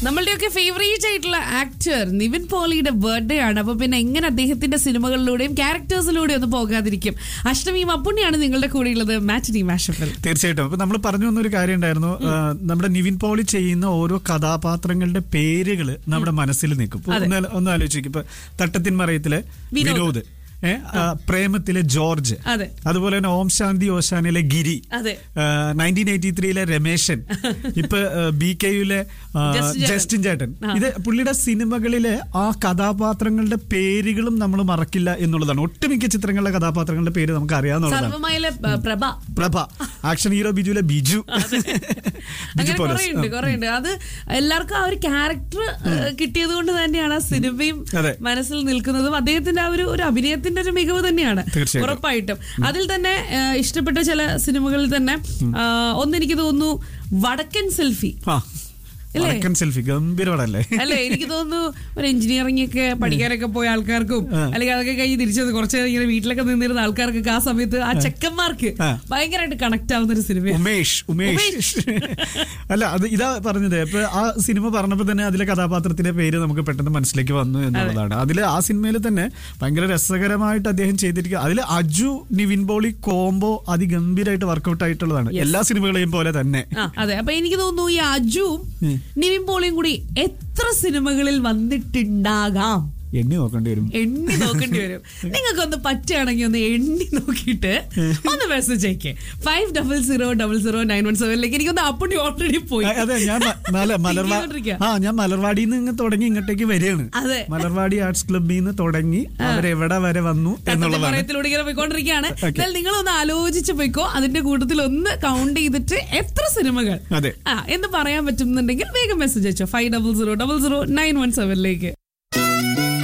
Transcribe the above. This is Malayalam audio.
നമ്മളുടെയൊക്കെ ഫേവറേറ്റ് ആയിട്ടുള്ള ആക്ടർ നിവിൻ പോളിയുടെ ബർത്ത്ഡേ ആണ് അപ്പൊ പിന്നെ എങ്ങനെ അദ്ദേഹത്തിന്റെ സിനിമകളിലൂടെയും ക്യാരക്ടേഴ്സിലൂടെയും ഒന്ന് പോകാതിരിക്കും അഷ്ടമിയും അപ്പുണ്ണിയാണ് നിങ്ങളുടെ കൂടെയുള്ളത് മാറ്റിനി മാഷപ്പിൽ തീർച്ചയായിട്ടും അപ്പൊ നമ്മൾ പറഞ്ഞു വന്നൊരു കാര്യം ഉണ്ടായിരുന്നു ആ, നമ്മുടെ നിവിൻ പോളി ചെയ്യുന്ന ഓരോ കഥാപാത്രങ്ങളുടെ പേരുകൾ നമ്മുടെ മനസ്സിൽ നിൽക്കും ഇപ്പൊ ഒന്ന് ആലോ- ഒന്ന് ആലോചിക്കും ഇപ്പൊ തട്ടത്തിൻ മറയത്തിലെ വിനോദ്. വിനോദ് ഏ, ആ, പ്രേമത്തിലെ ജോർജ് അതെ. അതുപോലെ തന്നെ ഓം ശാന്തി ഓശാനിലെ ഗിരി അതെ നയൻറ്റീൻ എയ്റ്റി ത്രീയിലെ രമേശൻ ഇപ്പൊ ബി കെയുലെ ജസ്റ്റിൻ ചേട്ടൻ. ജസ്റ്റിൻ ചേട്ടൻ ആ. ഇത് പുള്ളിയുടെ സിനിമകളിലെ ആ കഥാപാത്രങ്ങളുടെ പേരുകളും നമ്മൾ മറക്കില്ല എന്നുള്ളതാണ് ഒട്ടുമിക്ക ചിത്രങ്ങളിലെ കഥാപാത്രങ്ങളുടെ പേര് നമുക്ക് അറിയാവുന്നതാണ് സർവമയിലെ പ- പ്രഭ പ്രഭ ആക്ഷൻ ഹീറോ ബിജുലെ ബിജു ബിജു അങ്ങനെ പോലീസ് കുറെ ഉണ്ട് കുറെ ഉണ്ട് അത് എല്ലാവർക്കും ആ ഒരു ക്യാരക്ടർ കിട്ടിയത് കൊണ്ട് തന്നെയാണ് ആ സിനിമയും അതെ. മനസ്സിൽ നിൽക്കുന്നതും അദ്ദേഹത്തിന്റെ ആ ഒരു ഒരു അഭിനയത്തിന്റെ ഒരു മികവ് തന്നെയാണ് തീർച്ചയായിട്ടും. ഉറപ്പായിട്ടും അതിൽ തന്നെ ആ, ഇഷ്ടപ്പെട്ട ചില സിനിമകളിൽ തന്നെ ആ, ഒന്ന് എനിക്ക് തോന്നുന്നു വടക്കൻ സെൽഫി ആ ഇല്ലേ? വടക്കൻ സെൽഫി ഗംഭീര പടല്ലേ അല്ലെ എനിക്ക് തോന്നുന്നു ഒരു എഞ്ചിനീയറിംഗ് ഒക്കെ പഠിക്കാനൊക്കെ പോയ ആൾക്കാർക്കും അല്ലെങ്കിൽ അതൊക്കെ കഴിഞ്ഞ് തിരിച്ചു വന്ന് കുറച്ച് നേരം ഇങ്ങനെ വീട്ടിലൊക്കെ നിന്നിരുന്ന ആൾക്കാർക്കൊക്കെ ആ സമയത്ത് ആ ചെക്കന്മാർക്ക് ആ. ഭയങ്കരമായിട്ട് കണക്ട് ആവുന്ന ഒരു സിനിമയാണ് ഉമേഷ് ഉമേഷ് അല്ല അത് ഇതാ പറഞ്ഞത് ഇപ്പൊ ആ സിനിമ പറഞ്ഞപ്പോ തന്നെ അതിലെ കഥാപാത്രത്തിന്റെ പേര് നമുക്ക് പെട്ടെന്ന് മനസ്സിലേക്ക് വന്നു എന്നുള്ളതാണ് അതില് ആ സിനിമയിൽ തന്നെ ഭയങ്കര രസകരമായിട്ട് അദ്ദേഹം ചെയ്തിരിക്കുക അതിൽ അജു നിവിൻ പോളി കോംബോ അതിഗംഭീരമായിട്ട് വർക്കൗട്ട് ആയിട്ടുള്ളതാണ് എല്ലാ സിനിമകളെയും പോലെ തന്നെ ആ, അതെ അപ്പൊ എനിക്ക് തോന്നുന്നു ഈ അജുവും നിവിൻ പോളിയും കൂടി എത്ര സിനിമകളിൽ വന്നിട്ടുണ്ടാകാം എണ്ണി നോക്കേണ്ടി വരും എണ്ണി നോക്കേണ്ടി വരും നിങ്ങൾക്കൊന്ന് പറ്റുകയാണെങ്കിൽ ഒന്ന് എണ്ണി നോക്കിയിട്ട് ഒന്ന് മെസ്സേജ് അയക്കേ five double zero double zero nine one സെവനിലേക്ക് എനിക്കൊന്ന് അപ്പുണ്ണി ഓൾറെഡി പോയി ആ, അതെ ഞാൻ മ- മല- മലർവാ തിരിഞ്ഞുകൊണ്ടിരിക്കുക. ആ ഞാൻ മലർവാടിയിൽ നിന്ന് തുടങ്ങി ഇങ്ങോട്ടേക്ക് വരികയാണ് അതെ. മലർവാടി ആർട്സ് ക്ലബിൽ നിന്ന് തുടങ്ങി അവരെവിടെ വരെ വന്നു എന്നുള്ളതാണ് പറയത്തിലൂടെ ഇങ്ങനെ പോയിക്കൊണ്ടിരിക്കുകയാണ് Okay. എന്നാൽ നിങ്ങൾ ഒന്ന് ആലോചിച്ച് പോയിക്കോ അതിന്റെ കൂട്ടത്തിൽ ഒന്ന് കൗണ്ട് ചെയ്തിട്ട് എത്ര സിനിമകൾ അതെ ആ എന്ന് പറയാൻ പറ്റുന്നുണ്ടെങ്കിൽ വേഗം മെസ്സേജ് അയച്ചോ five double zero double zero nine one സെവനിലേക്ക്